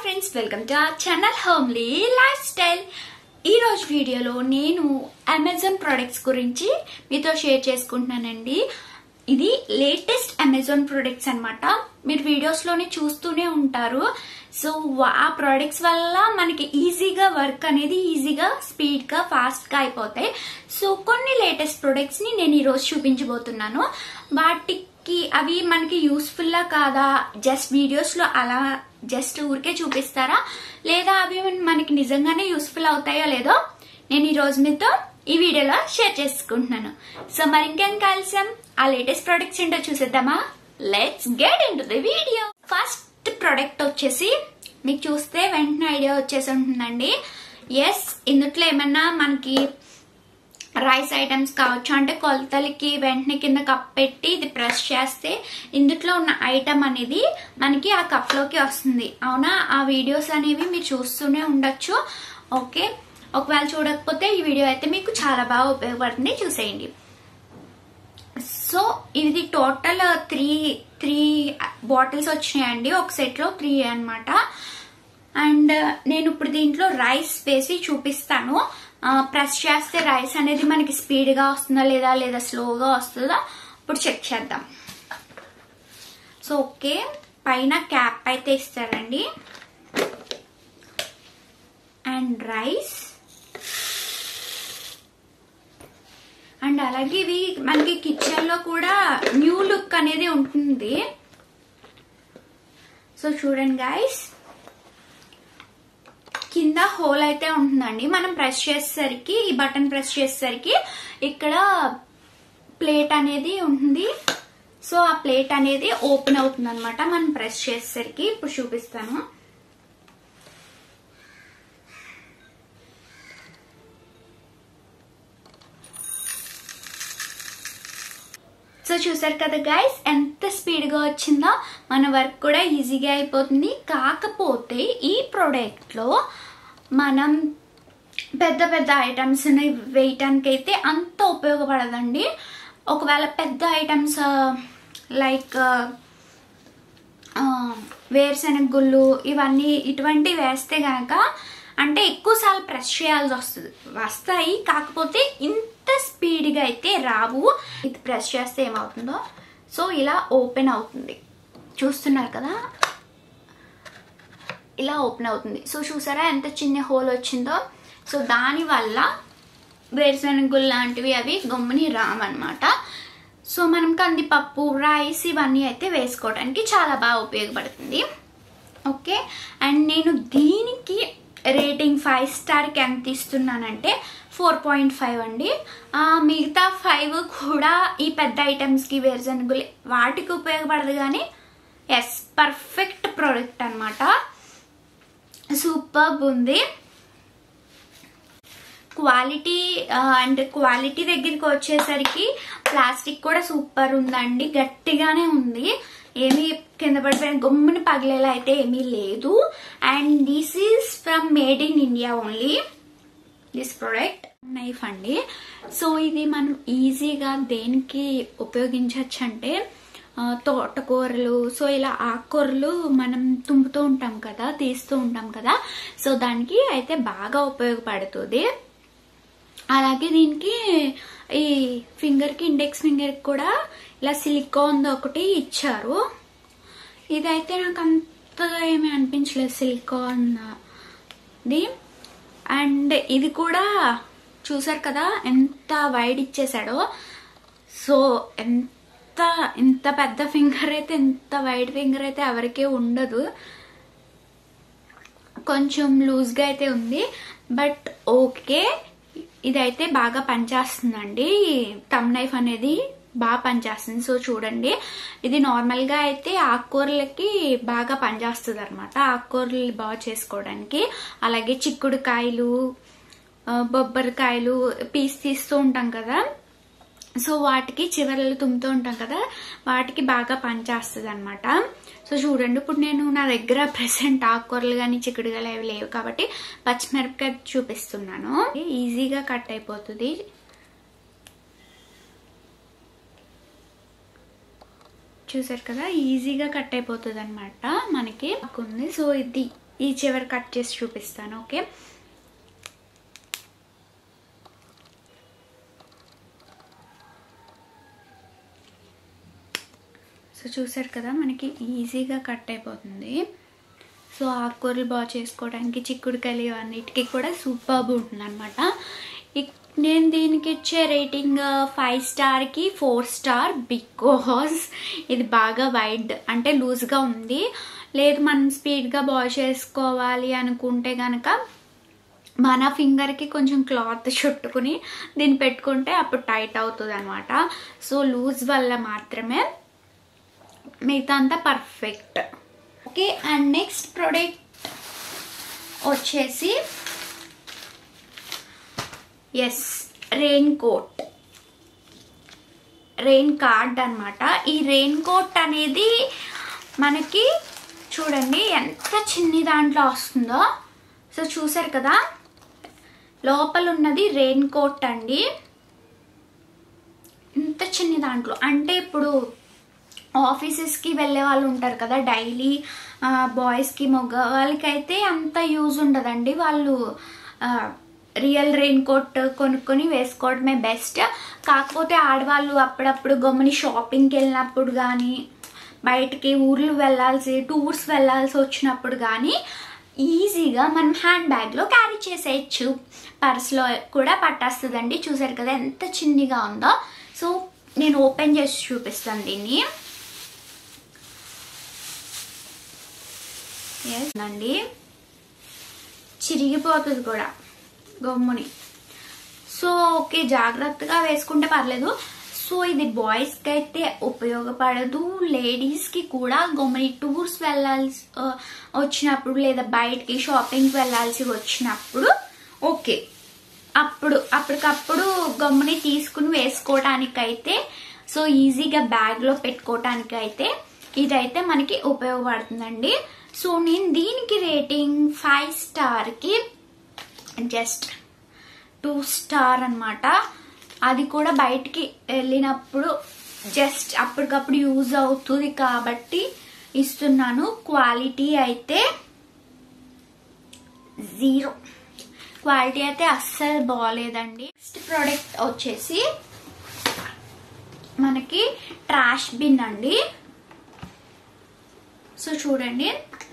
friends welcome to our channel homely lifestyle ఈ రోజు వీడియోలో నేను అమెజాన్ ప్రొడక్ట్స్ గురించి మీతో షేర్ చేసుకుంటున్నానండి ఇది లేటెస్ట్ అమెజాన్ ప్రొడక్ట్స్ అన్నమాట మీరు వీడియోస్లోనే చూస్తూనే ఉంటారు సో ఆ ప్రొడక్ట్స్ వల్ల మనకి ఈజీగా వర్క్ అనేది ఈజీగా స్పీడ్గా ఫాస్ట్గా అయిపోతాయి సో కొన్ని లేటెస్ట్ ప్రొడక్ట్స్ని నేను ఈరోజు చూపించబోతున్నాను వాటికి అవి మనకి యూస్ఫుల్లా కాదా జస్ట్ వీడియోస్లో అలా జస్ట్ ఊరికే చూపిస్తారా లేదా అవి మనకి నిజంగానే యూస్ఫుల్ అవుతాయో లేదో నేను ఈ రోజు మీతో ఈ వీడియోలో షేర్ చేసుకుంటున్నాను సో మరి ఇంకేం కాల్సాం ఆ లేటెస్ట్ ప్రొడక్ట్స్ ఏంటో చూసేద్దామా let's get into the video first product వచ్చేసి మీకు చూస్తే వెంటనే ఐడియా వచ్చేసి ఉంటుందండి ఎస్ ఇందుట్లో ఏమన్నా మనకి రైస్ ఐటమ్స్ కావచ్చు అంటే కొలతలకి వెంటనే కింద కప్ పెట్టి ఇది ప్రెస్ చేస్తే ఇందుట్లో ఉన్న ఐటమ్ అనేది మనకి ఆ కప్లోకి వస్తుంది అవునా ఆ వీడియోస్ అనేవి మీరు చూస్తూనే ఉండొచ్చు ఓకే ఒకవేళ చూడకపోతే ఈ వీడియో అయితే మీకు చాలా బాగా ఉపయోగపడుతుంది చూసేయండి సో ఇది టోటల్ త్రీ త్రీ బాటిల్స్ వచ్చినాయండి ఒక సెట్లో త్రీ అన్నమాట అండ్ నేను ఇప్పుడు దీంట్లో రైస్ వేసి చూపిస్తాను ప్రెస్ చేస్తే రైస్ అనేది మనకి స్పీడ్గా వస్తుందా లేదా లేదా స్లోగా వస్తుందా ఇప్పుడు చెక్ చేద్దాం సో ఓకే పైన క్యాప్ అయితే ఇస్తారండి అండ్ రైస్ అండ్ అలాగే ఇవి మనకి కిచెన్ లో కూడా న్యూ లుక్ అనేది ఉంటుంది సో చూడండి గైస్ కింద హోల్ అయితే ఉంటుందండి మనం ప్రెస్ చేసేసరికి ఈ బటన్ ప్రెస్ చేసేసరికి ఇక్కడ ప్లేట్ అనేది ఉంటుంది సో ఆ ప్లేట్ అనేది ఓపెన్ అవుతుంది అనమాట మనం ప్రెస్ చేసేసరికి ఇప్పుడు చూపిస్తాను సో చూసారు కదా గైస్ ఎంత స్పీడ్గా వచ్చిందో మన వర్క్ కూడా ఈజీగా అయిపోతుంది కాకపోతే ఈ ప్రోడక్ట్లో మనం పెద్ద పెద్ద ఐటమ్స్ వేయటానికి అయితే అంత ఉపయోగపడదండి ఒకవేళ పెద్ద ఐటమ్స్ లైక్ వేరుశెనగ గుళ్ళు ఇవన్నీ ఇటువంటివి వేస్తే గనక అంటే ఎక్కువసార్లు ప్రెస్ చేయాల్సి వస్తుంది వస్తాయి కాకపోతే ఇంత స్పీడ్గా అయితే రావు ఇది ప్రెస్ చేస్తే ఏమవుతుందో సో ఇలా ఓపెన్ అవుతుంది చూస్తున్నారు కదా ఇలా ఓపెన్ అవుతుంది సో చూసారా ఎంత చిన్న హోల్ వచ్చిందో సో దానివల్ల వేరుశనగులు లాంటివి అవి గమ్ముని రామన్నమాట సో మనం కందిపప్పు రైస్ ఇవన్నీ అయితే వేసుకోవడానికి చాలా బాగా ఉపయోగపడుతుంది ఓకే అండ్ నేను దీనికి రేటింగ్ ఫైవ్ స్టార్కి ఎంత ఇస్తున్నానంటే ఫోర్ పాయింట్ ఫైవ్ అండి మిగతా ఫైవ్ కూడా ఈ పెద్ద ఐటమ్స్కి వేరుశనగులు వాటికి ఉపయోగపడదు కానీ ఎస్ పర్ఫెక్ట్ ప్రోడక్ట్ అనమాట సూపర్బ్ ఉంది క్వాలిటీ అండ్ క్వాలిటీ దగ్గరికి వచ్చేసరికి ప్లాస్టిక్ కూడా సూపర్ ఉందండి గట్టిగానే ఉంది ఏమీ కింద పడిపోయిన గమ్ముని పగిలేలా అయితే ఏమీ లేదు and this is from made in India only this product knife అండి సో ఇది మనం ఈజీగా దేనికి ఉపయోగించవచ్చు అంటే తోటకూరలు సో ఇలా ఆకుకూరలు మనం తుంపుతూ ఉంటాం కదా తీస్తూ ఉంటాం కదా సో దానికి అయితే బాగా ఉపయోగపడుతుంది అలాగే దీనికి ఈ ఫింగర్కి ఇండెక్స్ ఫింగర్కి కూడా ఇలా సిలికాన్ ఒకటి ఇచ్చారు ఇదైతే నాకు అంతగా ఏమీ అనిపించలేదు సిలికాన్ ది అండ్ ఇది కూడా చూసారు కదా ఎంత వైడ్ ఇచ్చేసాడో సో ఎంత ఇంత పెద్ద ఫింగర్ అయితే ఎంత వైడ్ ఫింగర్ అయితే ఎవరికే ఉండదు కొంచెం లూజ్గా అయితే ఉంది బట్ ఓకే ఇదైతే బాగా పనిచేస్తుందండి తమ్ నైఫ్ అనేది బాగా పనిచేస్తుంది సో చూడండి ఇది నార్మల్గా అయితే ఆకుకూరలకి బాగా పనిచేస్తుంది అనమాట ఆకుకూరలు బాగా చేసుకోవడానికి అలాగే చిక్కుడుకాయలు బొబ్బరికాయలు పీస్ తీస్తూ ఉంటాం కదా సో వాటికి చివరలు తుమ్ముతూ ఉంటాం కదా వాటికి బాగా పనిచేస్తుంది అనమాట సో చూడండి ఇప్పుడు నేను నా దగ్గర ప్రెసెంట్ ఆకుకూరలు కానీ చిక్కుడుగాయలు అవి లేవు కాబట్టి పచ్చిమిరపకాయ చూపిస్తున్నాను ఈజీగా కట్ అయిపోతుంది చూసారు కదా ఈజీగా కట్ అయిపోతుంది అనమాట మనకి ఉంది సో ఇది ఈ చివరి కట్ చేసి చూపిస్తాను ఓకే సో చూసారు కదా మనకి ఈజీగా కట్ అయిపోతుంది సో ఆకుకూరలు బాగా చేసుకోవడానికి చిక్కుడుకాయలు అన్నిటికీ కూడా సూపర్బ్ ఉంటుంది అనమాట నేను దీనికి ఇచ్చే రేటింగ్ ఫైవ్ స్టార్కి ఫోర్ స్టార్ బికాస్ ఇది బాగా వైడ్ అంటే లూజ్గా ఉంది లేదు మనం స్పీడ్గా బాగా చేసుకోవాలి అనుకుంటే కనుక మన ఫింగర్కి కొంచెం క్లాత్ చుట్టుకుని దీన్ని పెట్టుకుంటే అప్పుడు టైట్ అవుతుంది అనమాట సో లూజ్ వల్ల మాత్రమే మిగతా అంతా perfect okay and next product వచ్చేసి ఎస్ రెయిన్ కోట్ రెయిన్ కార్డ్ అనమాట ఈ రెయిన్ కోట్ అనేది మనకి చూడండి ఎంత చిన్ని దాంట్లో వస్తుందో సో చూసారు కదా లోపల ఉన్నది రెయిన్ కోట్ అండి ఇంత చిన్ని దాంట్లో అంటే ఇప్పుడు ఆఫీసెస్కి వెళ్ళే వాళ్ళు ఉంటారు కదా డైలీ బాయ్స్కి మగ వాళ్ళకైతే అంత యూజ్ ఉండదండి వాళ్ళు రియల్ రెయిన్ కోట్ కొనుక్కొని వేసుకోవడమే బెస్ట్ కాకపోతే ఆడవాళ్ళు అప్పుడప్పుడు గమ్ముని షాపింగ్కి వెళ్ళినప్పుడు కానీ బయటికి ఊర్లు వెళ్ళాల్సి టూర్స్ వెళ్ళాల్సి వచ్చినప్పుడు కానీ ఈజీగా మనం హ్యాండ్ బ్యాగ్లో క్యారీ చేసేయచ్చు పర్స్లో కూడా పట్టేస్తుందండి చూసారు కదా ఎంత చిన్నగా ఉందో సో నేను ఓపెన్ చేసి చూపిస్తాను దీన్ని అండి చిరిగిపోతుంది కూడా గమ్ముని సో ఓకే జాగ్రత్తగా వేసుకుంటే పర్లేదు సో ఇది బాయ్స్కి అయితే ఉపయోగపడదు లేడీస్కి కూడా గమ్ముని టూర్స్ వెళ్ళాల్సి వచ్చినప్పుడు లేదా బయటికి షాపింగ్కి వెళ్ళాల్సి వచ్చినప్పుడు ఓకే అప్పుడు అప్పటికప్పుడు గమ్ముని తీసుకుని వేసుకోవటానికైతే సో ఈజీగా బ్యాగ్లో పెట్టుకోవటానికి అయితే ఇదైతే మనకి ఉపయోగపడుతుందండి సో నేను దీనికి రేటింగ్ ఫైవ్ స్టార్కి జస్ట్ టూ స్టార్ అనమాట అది కూడా బయటికి వెళ్ళినప్పుడు జస్ట్ అప్పటికప్పుడు యూజ్ అవుతుంది కాబట్టి ఇస్తున్నాను క్వాలిటీ అయితే జీరో క్వాలిటీ అయితే అస్సలు బాగాలేదండి నెక్స్ట్ ప్రోడక్ట్ వచ్చేసి మనకి ట్రాష్ బిన్ అండి సో చూడండి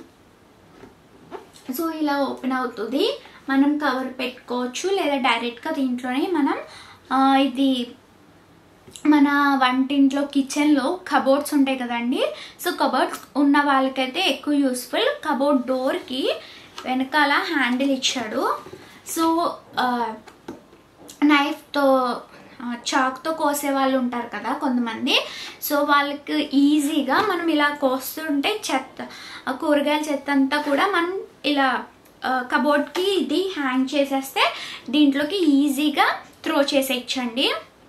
సో ఇలా ఓపెన్ అవుతుంది మనం కవర్ పెట్టుకోవచ్చు లేదా డైరెక్ట్గా దీంట్లోనే మనం ఇది మన వంటింట్లో కిచెన్లో కబోర్డ్స్ ఉంటాయి కదండి సో కబోర్డ్స్ ఉన్న వాళ్ళకైతే ఎక్కువ యూస్ఫుల్ కబోర్డ్ డోర్కి వెనకాల హ్యాండిల్ ఇచ్చాడు సో నైఫ్తో చాక్తో కోసే వాళ్ళు ఉంటారు కదా కొంతమంది సో వాళ్ళకి ఈజీగా మనం ఇలా కోస్తుంటే చెత్త కూరగాయల చెత్త అంతా కూడా మనం ఇలా కబోర్డ్కి ఇది హ్యాంగ్ చేసేస్తే దీంట్లోకి ఈజీగా త్రో చేసేయచ్చండి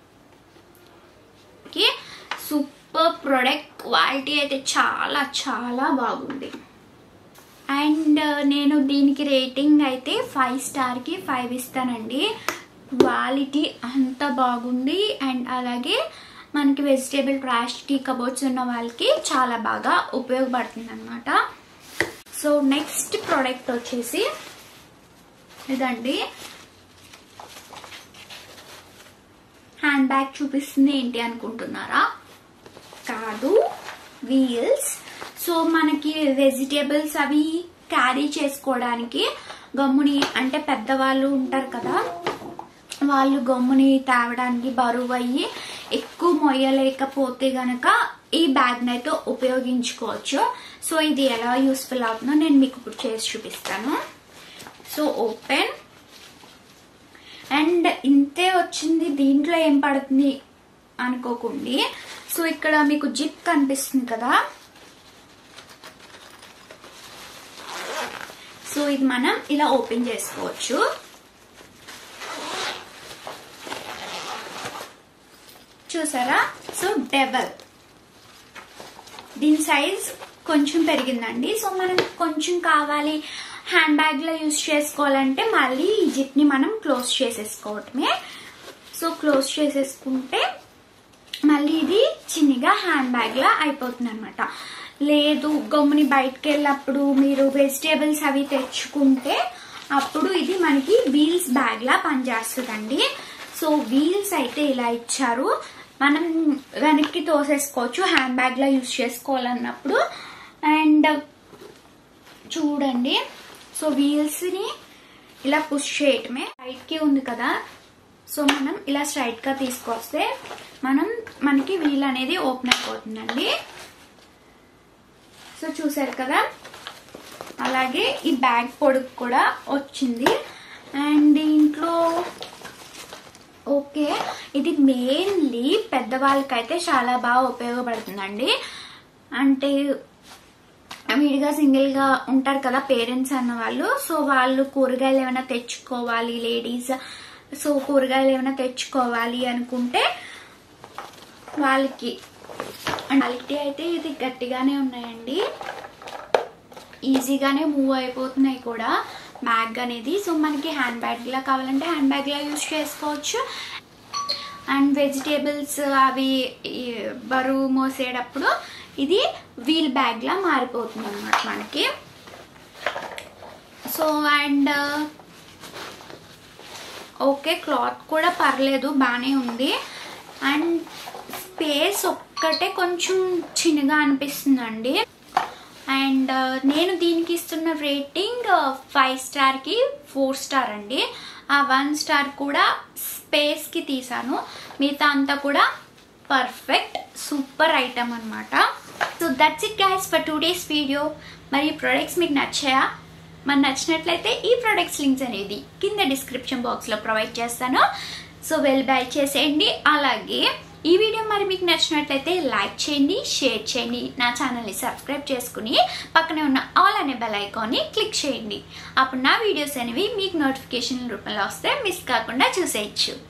సూపర్ ప్రొడక్ట్ క్వాలిటీ అయితే చాలా చాలా బాగుంది అండ్ నేను దీనికి రేటింగ్ అయితే ఫైవ్ స్టార్కి ఫైవ్ ఇస్తానండి క్వాలిటీ అంత బాగుంది అండ్ అలాగే మనకి వెజిటేబుల్ ట్రాష్కి కబోర్డ్స్ ఉన్న వాళ్ళకి చాలా బాగా ఉపయోగపడుతుంది అనమాట సో నెక్స్ట్ ప్రోడక్ట్ వచ్చేసి ఇదండి హ్యాండ్ బ్యాగ్ చూపిస్తుంది ఏంటి అనుకుంటున్నారా కాదు వీల్స్ సో మనకి వెజిటేబుల్స్ అవి క్యారీ చేసుకోవడానికి గమ్ముని అంటే పెద్దవాళ్ళు ఉంటారు కదా వాళ్ళు గమ్ముని తేవడానికి బరువు అయ్యి ఎక్కువ మొయ్యలేకపోతే గనక ఈ బ్యాగ్ని అయితే ఉపయోగించుకోవచ్చు సో ఇది ఎలా యూస్ఫుల్ అవుతుందో నేను మీకు ఇప్పుడు చేసి చూపిస్తాను సో ఓపెన్ అండ్ ఇంతే వచ్చింది దీంట్లో ఏం పడుతుంది అనుకోకండి సో ఇక్కడ మీకు జిప్ కనిపిస్తుంది కదా సో ఇది మనం ఇలా ఓపెన్ చేసుకోవచ్చు చూసారా సో డబల్ దీని సైజ్ కొంచెం పెరిగిందండి సో మనం కొంచెం కావాలి హ్యాండ్ బ్యాగ్ లో యూజ్ చేసుకోవాలంటే మళ్ళీ ఈ జిప్ ని మనం క్లోజ్ చేసేసుకోవటమే సో క్లోజ్ చేసేసుకుంటే మళ్ళీ ఇది చిన్నగా హ్యాండ్ బ్యాగ్ లా అయిపోతుంది అనమాట లేదు గమ్ముని బయటకు వెళ్ళినప్పుడు మీరు వెజిటేబుల్స్ అవి తెచ్చుకుంటే అప్పుడు ఇది మనకి వీల్స్ బ్యాగ్ లా పనిచేస్తుందండి సో వీల్స్ అయితే ఇలా ఇచ్చారు మనం వెనక్కి తోసేసుకోవచ్చు హ్యాండ్ బ్యాగ్ లా యూస్ చేసుకోవాలన్నప్పుడు అండ్ చూడండి సో వీల్స్ ని ఇలా పుష్ చేయటమే రైట్ కి ఉంది కదా సో మనం ఇలా స్ట్రైట్ గా తీసుకొస్తే మనం మనకి వీల్ అనేది ఓపెన్ అయిపోతుందండి సో చూసారు కదా అలాగే ఈ బ్యాగ్ పొడుగు కూడా వచ్చింది అండ్ దీంట్లో ఓకే ఇది మెయిన్లీ పెద్దవాళ్ళకైతే చాలా బాగా ఉపయోగపడుతుందండి అంటే విడిగా సింగిల్ గా ఉంటారు కదా పేరెంట్స్ అన్న వాళ్ళు సో వాళ్ళు కూరగాయలు ఏమైనా తెచ్చుకోవాలి లేడీస్ సో కూరగాయలు ఏమైనా తెచ్చుకోవాలి అనుకుంటే వాళ్ళకి క్వాలిటీ అయితే ఇది గట్టిగానే ఉన్నాయండి ఈజీగానే మూవ్ అయిపోతున్నాయి కూడా బ్యాగ్ అనేది సో మనకి హ్యాండ్ బ్యాగ్ లా కావాలంటే హ్యాండ్ బ్యాగ్ లా యూజ్ చేసుకోవచ్చు అండ్ వెజిటేబుల్స్ అవి ఈ బరువు మోసేటప్పుడు ఇది వీల్ బ్యాగ్ లా మారిపోతుంది అనమాట మనకి సో అండ్ ఓకే క్లాత్ కూడా పర్లేదు బాగానే ఉంది అండ్ స్పేస్ ఒక్కటే కొంచెం చిన్నగా అనిపిస్తుందండి అండ్ నేను దీనికి ఇస్తున్న రేటింగ్ ఫైవ్ స్టార్కి ఫోర్ స్టార్ అండి ఆ వన్ స్టార్ కూడా స్పేస్కి తీసాను మిగతా అంతా కూడా పర్ఫెక్ట్ సూపర్ ఐటమ్ అనమాట so that's it guys for today's video మరి ఈ ప్రొడక్ట్స్ మీకు నచ్చాయా మరి నచ్చినట్లయితే ఈ ప్రొడక్ట్స్ లింక్స్ అనేది కింద డిస్క్రిప్షన్ బాక్స్లో ప్రొవైడ్ చేస్తాను సో వెల్ బై చేసేయండి అలాగే ఈ వీడియో మరి మీకు నచ్చినట్లయితే లైక్ చేయండి షేర్ చేయండి నా ఛానల్ని సబ్స్క్రైబ్ చేసుకుని పక్కనే ఉన్న ఆల్ అనే బెల్ ఐకాన్ని క్లిక్ చేయండి అప్పుడు నా వీడియోస్ అనేవి మీకు నోటిఫికేషన్ రూపంలో వస్తే మిస్ కాకుండా చూసేయచ్చు